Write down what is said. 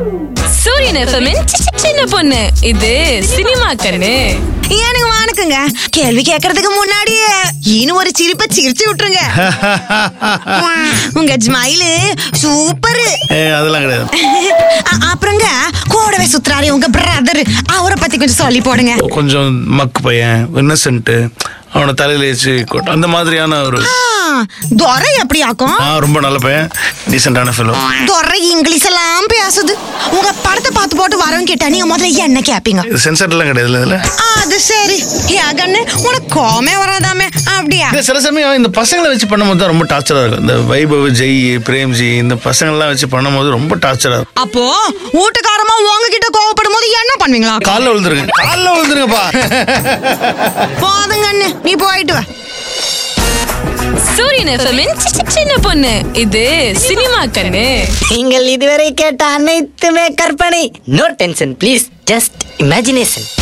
சூரியன் எஃப்எம்மின் சின்ன பொண்ணு இது சினிமா கண்ணு எனக்கு வணக்கங்க கேள்வி கேட்கறதுக்கு முன்னாடியே இன்னும் ஒரு சிரிப்பை சிரிச்சு விட்டுருங்க உங்க ஸ்மைலு சூப்பர் ஏ அதெல்லாம் கிடையாது அப்புறங்க கூடவே சுத்துறாரு உங்க பிரதர் அவரை பத்தி கொஞ்சம் சொல்லி போடுங்க கொஞ்சம் மக்கு பையன் இன்னசென்ட் அவனை தலையில வச்சு கொட்ட- அந்த மாதிரியான ஒரு ஆ, துரை எப்படி ஆக்கும் நான் ரொம்ப நல்ல பையன் டீசென்டான ஃபெலோ துரை இங்கிலீஷ் எல்லாம் பேசுது உங்க படத்தை பார்த்து போட்டு வரவங்க கேட்டா நீங்க முதல்ல என்ன கேப்பீங்க இது சென்சர்லாம் கிடையாது இதுல அது சரி ஏன் கண்ணு உனக்கு கோமே வராதாமே அப்படியா இந்த சில சமயம் இந்த பசங்களை வச்சு பண்ணும்போது தான் ரொம்ப டார்ச்சரா இருக்கும் இந்த வைபவ் ஜெய் பிரேம்ஜி இந்த பசங்கள்லாம் வச்சு பண்ணும்போது ரொம்ப டார்ச்சரா இருக்கும் அப்போ வீட்டுக்காரமா உங்ககிட்ட கோவப்படும் போது என்ன பண்ணுவீங்களா காலில் விழுந்துருங்க காலில் விழுந்துருங்கப்பா போதுங்க அண்ணு நீ போயிட்டு வா சூரியன் எஃப்எம்மின் சின்ன பொண்ணு இது சினிமா கண்ணு நீங்கள் இதுவரை கேட்ட அனைத்துமே கற்பனை no tension please just imagination